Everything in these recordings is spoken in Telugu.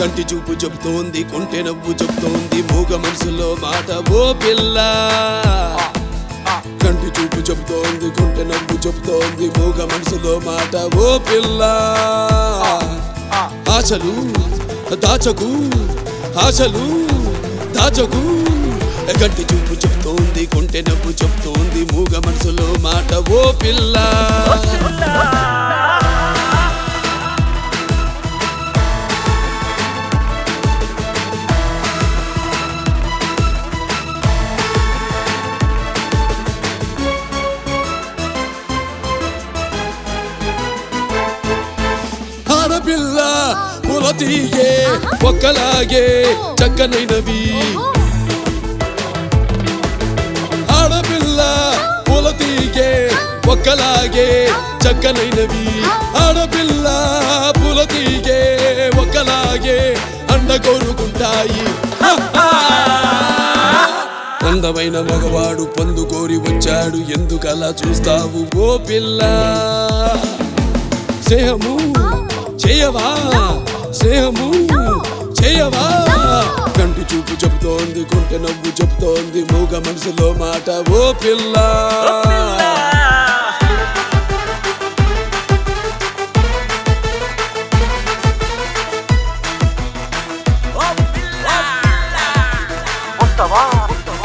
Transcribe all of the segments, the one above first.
కంటి చూపు చెప్తోంది కొంటె నవ్వు చెప్తోంది మూగ మనసులో మాట ఓ పిల్ల కంటి చూపు చెప్తోంది కొంటె నవ్వు చెప్తోంది మూగ మనసులో మాట ఓ పిల్ల ఆశలు దాచకు ఆశలు దాచకు గంటి చూపు చెప్తోంది కొంటె నవ్వు చెప్తోంది మూగ మనసులో మాట ఓ పిల్ల ఆడపిల్ల పులతీగే ఒక్కలాగే చక్కనైనవి ఆడపిల్ల పులతీగే ఒక్కలాగే చక్కనైనవి ఆడపిల్ల పులతీగే ఒక్కలాగే అండ కోరుకుంటాయి అందమైన మగవాడు పొందు కోరి వచ్చాడు ఎందుకలా చూస్తావు ఓ పిల్ల స్నేహము చేయవా స్నేహము చేయవా కంటి చూపు చెబుతోంది కొంటె నవ్వు చెబుతోంది మూగ మనసులో మాట ఓ పిల్ల వస్తావా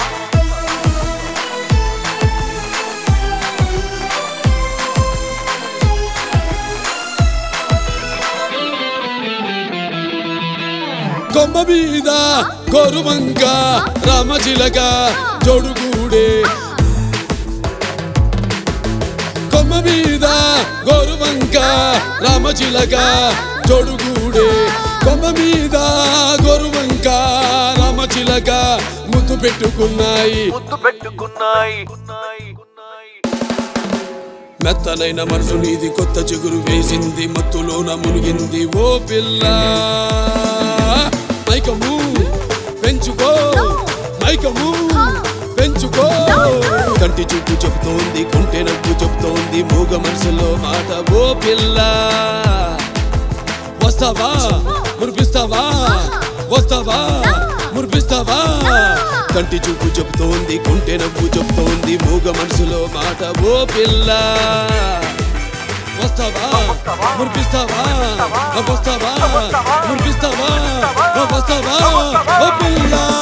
కొమ్మ మీద గోరువంక రామచిలక జోడుగూడే కొమ్మ మీద గోరువంక రామచిలక జోడుగూడే కొమ్మ మీద గోరువంక రామచిలక ముద్దు పెట్టుకున్నాయి ముద్దు పెట్టుకున్నాయి మెత్తనైన మనసు నీది కొత్త చిగురు వేసింది మత్తులోన మునిగింది ఓ పిల్ల మైకము పెంచుకో మైకము పెంచుకో కంటి చూపు చెప్తోంది కొంటె నవ్వు చెప్తోంది మూగ మనసులో మాట ఓ పిల్ల వస్తావా మురిపిస్తావా వస్తావా మురిపిస్తావా కంటి చూపు చెప్తోంది కొంటె నవ్వు చెప్తోంది మూగ మనసులో మాట ఓ పిల్ల వస్తావా మురిపిస్తావా వస్తావా మురిపిస్తావా వస్తావా ఓ పిల్ల